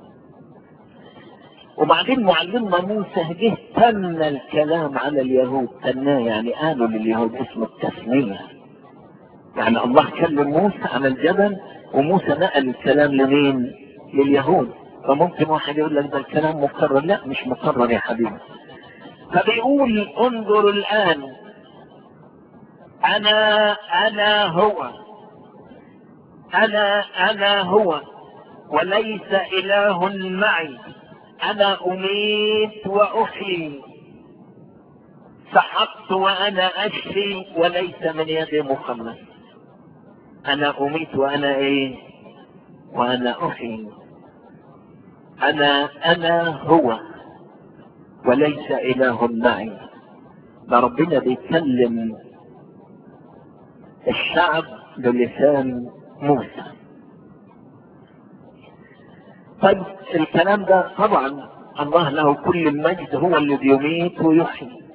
وبعدين معلمنا موسى جه تم الكلام على اليهود تناه يعني قالوا لليهود اسم التثنية يعني الله كلم موسى على الجبل وموسى نقل الكلام لمين لليهود فممكن واحد يقول لك ده الكلام مكرر لا مش مكرر يا حبيبي فبيقول انظر الان انا انا هو انا انا هو وليس اله معي انا اميت واحيي سحقت وانا اشفي وليس من يدي مخلص انا اميت وانا ايه وانا احيي انا انا هو وليس اله معي ده ربنا بيكلم الشعب بلسان موسى طيب الكلام ده طبعا الله له كل المجد هو اللي بيميت ويحيي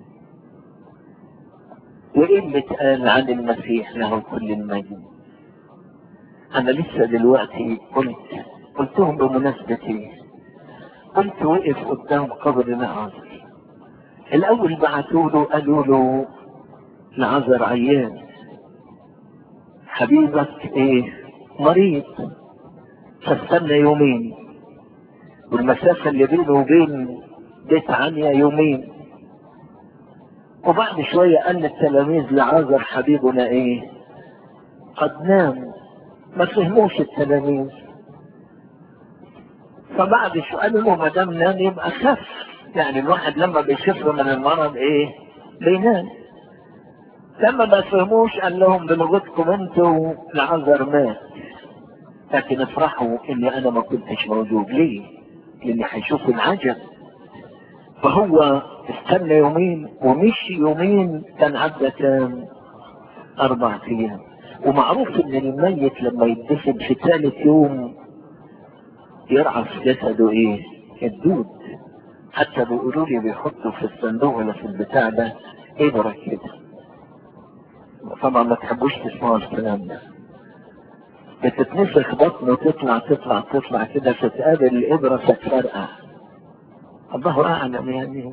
وايه اللي اتقال عن المسيح له كل المجد انا لسه دلوقتي قلت قلتهم بمناسبة ايه قلت وقف قدام قبر العذر الاول بعتوا له قالوا له العذر عيان حبيبك ايه مريض فاستنى يومين والمسافة اللي بينه وبين بيت عنيا يومين وبعد شوية قال للتلاميذ لعازر حبيبنا ايه قد نام ما فهموش التلاميذ فبعد شوية قالوا له ما دام نام يبقى خف يعني الواحد لما بيشف من المرض ايه بينام لما ما فهموش قال لهم بلغتكم انتوا العذر مات لكن افرحوا اني انا ما كنتش موجود ليه لاني هيشوفوا العجب فهو استنى يومين ومشي يومين كان عدى كام اربع ايام ومعروف ان الميت لما يدفن في ثالث يوم يرعف جسده ايه الدود حتى بيقولوا لي بيحطوا في الصندوق ولا في البتاع ده ابره كده طبعا ما تحبوش تسمعوا الكلام ده بتتنفخ بطنه تطلع تطلع تطلع كده فتقابل الابره فتفرقع الله اعلم يعني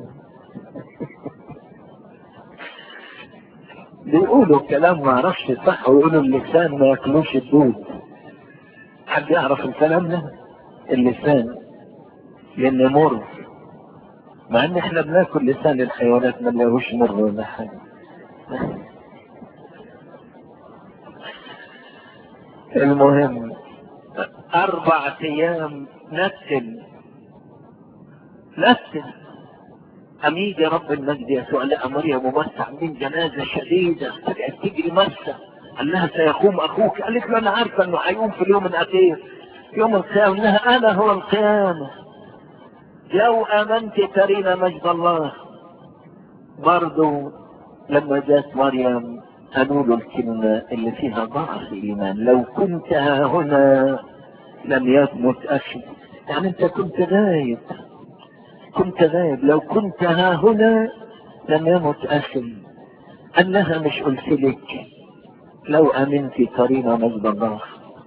بيقولوا كلام ما اعرفش صح ويقولوا اللسان ما ياكلوش الدود حد يعرف الكلام ده اللسان لان مر مع ان احنا بناكل لسان الحيوانات ما نلاقوش مر ولا حاجه المهم اربع ايام نتن نتن حميد يا رب المجد يسوع لقى مريم ممسح من جنازه شديده فجاه تجري مسه قال لها سيقوم اخوك قالت له انا عارفه انه هيقوم في اليوم الاخير يوم القيامه لها انا هو القيامه لو امنت ترين مجد الله برضو لما جاءت مريم قالوا له الكلمة اللي فيها ضعف الإيمان لو كنت ها هنا لم يمت أخي يعني أنت كنت غايب كنت غايب لو كنت ها هنا لم يمت أخي أنها مش قلت لك لو أمنت ترين مجد الله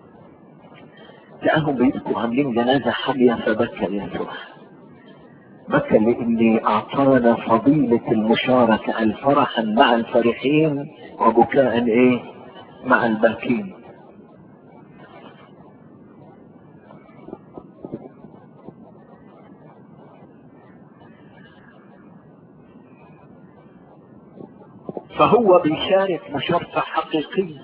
لقاهم بيبقوا عاملين جنازة حامية فبكى يسوع بكى لاني اعطانا فضيلة المشاركة الفرحا مع الفرحين وبكاء ايه مع الباكين فهو بيشارك مشاركة حقيقية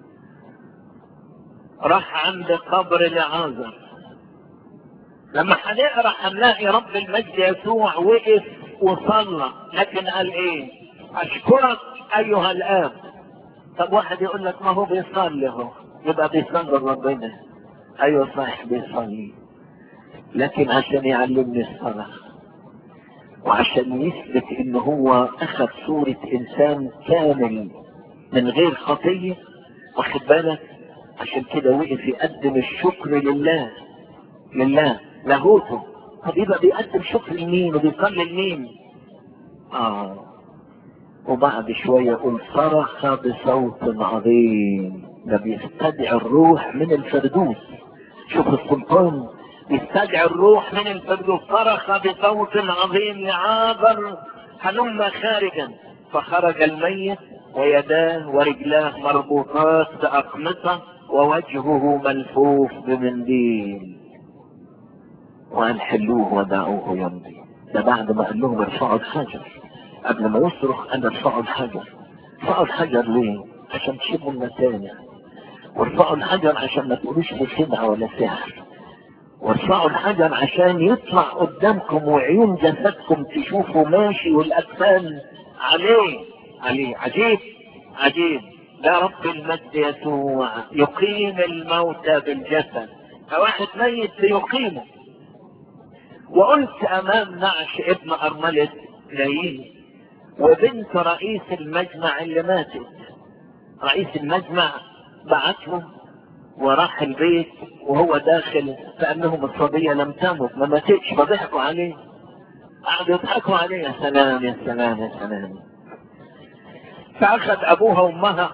راح عند قبر لعازر لما هنقرا هنلاقي رب المجد يسوع وقف وصلى لكن قال ايه اشكرك ايها الاب طب واحد يقول لك ما هو بيصلي اهو يبقى بيصلي ربنا ايوه صحيح بيصلي لكن عشان يعلمني الصلاة وعشان يثبت ان هو اخذ صورة انسان كامل من غير خطية واخد بالك عشان كده وقف يقدم الشكر لله لله لاهوته طب يبقى بيقدم شكر لمين وبيصلي لمين اه وبعد شوية يقول صرخ بصوت عظيم ده بيستدعي الروح من الفردوس شوف السلطان يستدعي الروح من الفردوس صرخ بصوت عظيم لعابر هلم خارجا فخرج الميت ويداه ورجلاه مربوطات بأقمصة ووجهه ملفوف بمنديل وقال حلوه ودعوه يمضي ده بعد ما قال لهم ارفعوا الحجر قبل ما يصرخ قال ارفعوا الحجر ارفعوا الحجر ليه؟ عشان تشموا المتانة وارفعوا الحجر عشان ما تقولوش بخدعة ولا سحر وارفعوا الحجر عشان يطلع قدامكم وعيون جسدكم تشوفوا ماشي والاجسام عليه عليه عجيب عجيب ده رب المجد يسوع يقيم الموتى بالجسد فواحد ميت يقيمه وقلت امام نعش ابن ارملة لايين وبنت رئيس المجمع اللي ماتت رئيس المجمع بعت له وراح البيت وهو داخل كانهم الصبية لم تمت ما ماتتش فضحكوا عليه قعدوا يضحكوا عليه يا سلام يا سلام يا سلام فاخذ ابوها وامها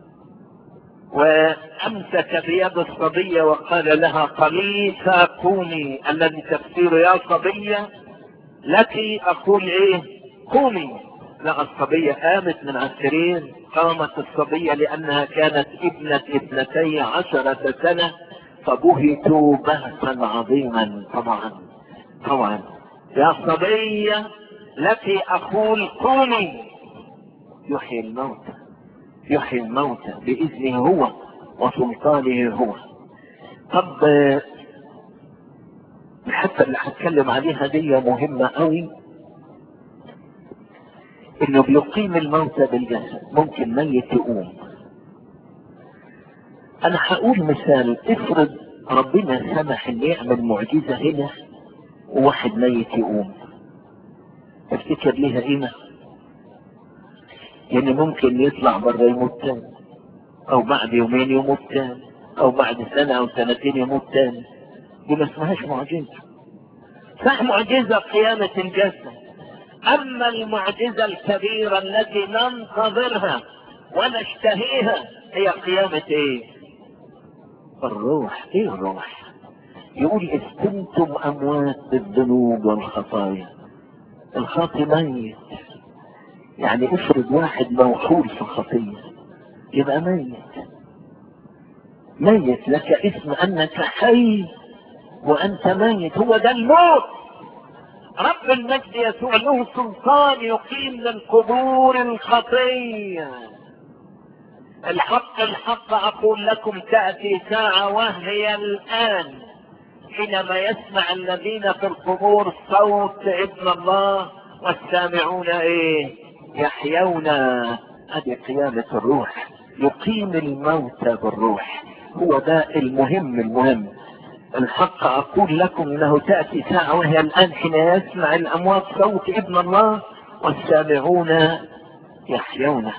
وامسك بيد الصبية وقال لها قميصة قومي الذي تفسير يا صبية لك اقول ايه قومي لا الصبية قامت من على السرير قامت الصبية لانها كانت ابنة ابنتي عشرة سنة فبهتوا بهتا عظيما طبعا طبعا يا صبية لك اقول قومي يحيي الموتى يحيي الموتى بإذنه هو وسلطانه هو طب الحته اللي هتكلم عليها دي مهمة قوي انه بيقيم الموتى بالجسد ممكن ميت يقوم انا هقول مثال افرض ربنا سمح ان يعمل معجزة هنا وواحد ميت يقوم تفتكر ليها قيمة يعني ممكن يطلع بره يموت تاني او بعد يومين يموت تاني او بعد سنة او سنتين يموت تاني دي ما اسمهاش معجزة صح معجزة قيامة الجسد اما المعجزة الكبيرة التي ننتظرها ونشتهيها هي قيامة ايه الروح ايه الروح يقول استنتم اموات بالذنوب والخطايا الخاطي ميت يعني افرض واحد موحول في خطية يبقى ميت ميت لك اسم انك حي وانت ميت هو ده الموت رب المجد يسوع له سلطان يقيم للقبور الخطية الحق الحق اقول لكم تأتي ساعة وهي الان حينما يسمع الذين في القبور صوت ابن الله والسامعون ايه يحيون هذه قيامة الروح يقيم الموتى بالروح هو ده المهم المهم الحق اقول لكم انه تأتي ساعة وهي الان حين يسمع الاموات صوت ابن الله والسامعون يحيون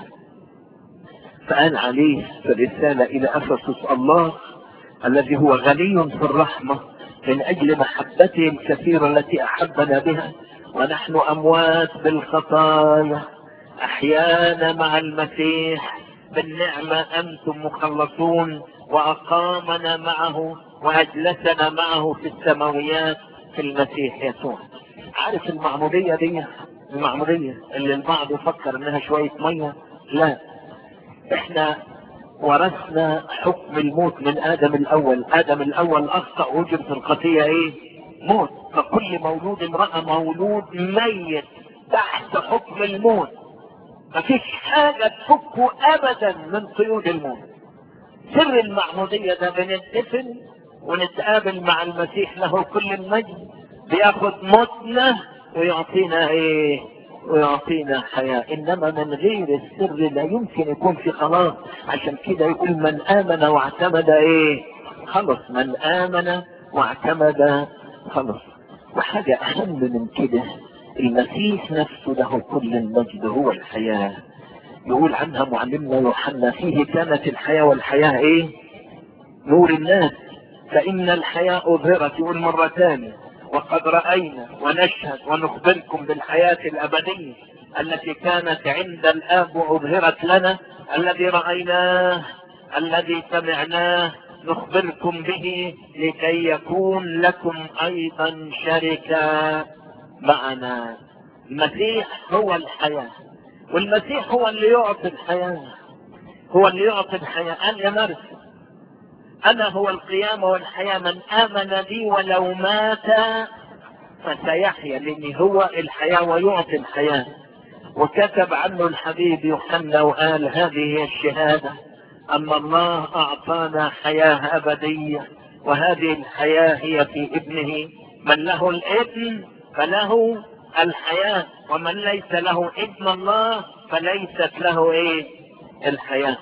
فقال عليه في الرسالة الى افسس الله الذي هو غني في الرحمة من اجل محبته الكثيرة التي احبنا بها ونحن اموات بالخطايا احيانا مع المسيح بالنعمة انتم مخلصون واقامنا معه واجلسنا معه في السماويات في المسيح يسوع عارف المعمودية دي المعمودية اللي البعض يفكر انها شوية مية لا احنا ورثنا حكم الموت من ادم الاول ادم الاول اخطأ وجد في الخطية ايه موت فكل مولود امرأة مولود ميت تحت حكم الموت مفيش حاجة تفكه ابدا من قيود الموت سر المعمودية ده بنتدفن ونتقابل مع المسيح له كل المجد بياخد موتنا ويعطينا ايه ويعطينا حياة انما من غير السر لا يمكن يكون في خلاص عشان كده يقول من امن واعتمد ايه خلص من امن واعتمد خلص وحاجة اهم من كده المسيح نفسه له كل المجد هو الحياة يقول عنها معلمنا يوحنا فيه كانت الحياة والحياة ايه نور الناس فإن الحياة أظهرت يقول مرة ثانية وقد رأينا ونشهد ونخبركم بالحياة الأبدية التي كانت عند الآب وأظهرت لنا الذي رأيناه الذي سمعناه نخبركم به لكي يكون لكم أيضا شركة معنا المسيح هو الحياة والمسيح هو اللي يعطي الحياة هو اللي يعطي الحياة قال يا مرسى أنا هو القيامة والحياة من آمن بي ولو مات فسيحيا لأن هو الحياة ويعطي الحياة وكتب عنه الحبيب يوحنا وقال هذه هي الشهادة أن الله أعطانا حياة أبدية وهذه الحياة هي في ابنه من له الابن فله الحياة ومن ليس له ابن الله فليست له ايه الحياة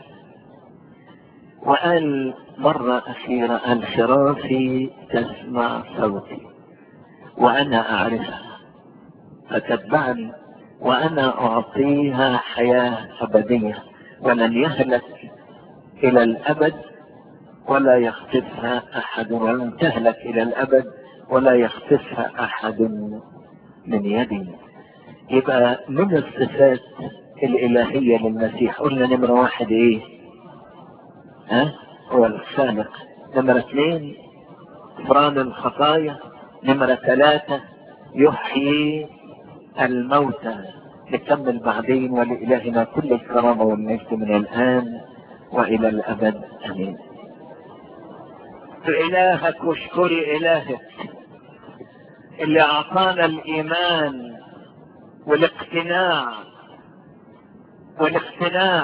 وقال مرة أخيرة قال شرافي تسمع صوتي وأنا أعرفها فتتبعني وأنا أعطيها حياة أبدية ولن يهلك إلى الأبد ولا يخطفها أحد ولن تهلك إلى الأبد ولا يخطفها أحد من يدي يبقى من الصفات الإلهية للمسيح قلنا نمرة واحد إيه؟ ها؟ هو الخالق نمرة اثنين غفران الخطايا نمرة ثلاثة يحيي الموتى نكمل بعدين ولإلهنا كل الكرامة والمجد من الآن وإلى الأبد آمين إلهك واشكري إلهك اللي أعطانا الإيمان والاقتناع والاقتناع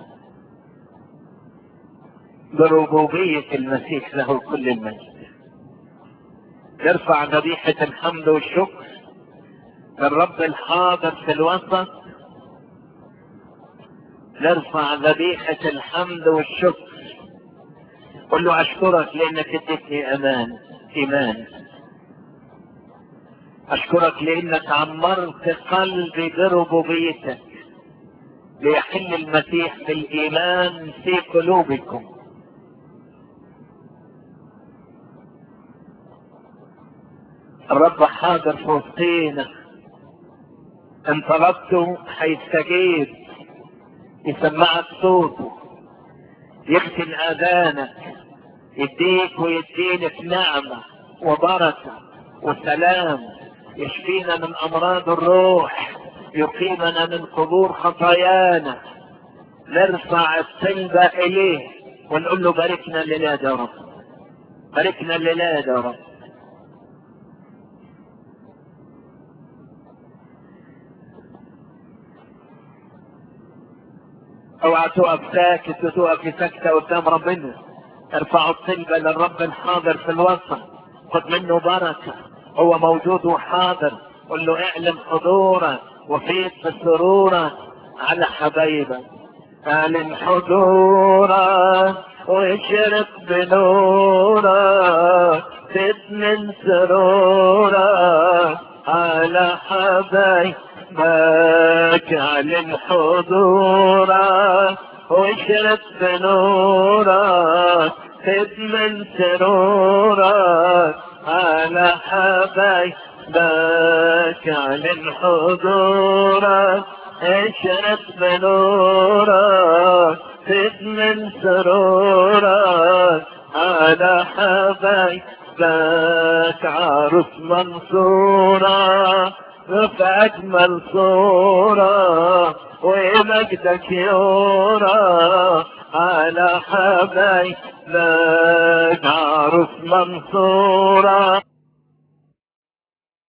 بربوبية المسيح له كل المجد نرفع ذبيحة الحمد والشكر للرب الحاضر في الوسط نرفع ذبيحة الحمد والشكر قل له أشكرك لأنك اديتني أمان إيمان أشكرك لأنك عمرت قلبي بربوبيتك ليحل المسيح بالإيمان في قلوبكم الرب حاضر في وسطينا ان طلبته هيستجيب يسمعك صوته يختم اذانك يديك ويديني في نعمة وبركة وسلام يشفينا من امراض الروح يقيمنا من قبور خطايانا نرفع الطلبة اليه ونقول له باركنا الليلة يا رب باركنا الليلة يا رب اوعى تقف ساكت وتقف ساكتة قدام ربنا ارفعوا الطلبة للرب الحاضر في الوسط خد منه بركة هو موجود وحاضر قل له اعلم حضورك وفيض بسرورك على حبايبك اعلن حضورك واشرق بنورك زد من سرورك على حبايبك اعلن حضورك واشرق بنورك زد من سرورك على حبايبك اعلن حضورك اشرق بنورك زد من سرورك على حبايبك عروس منصورة في أجمل صورة ومجدك يورى على حبايبك عروس منصورة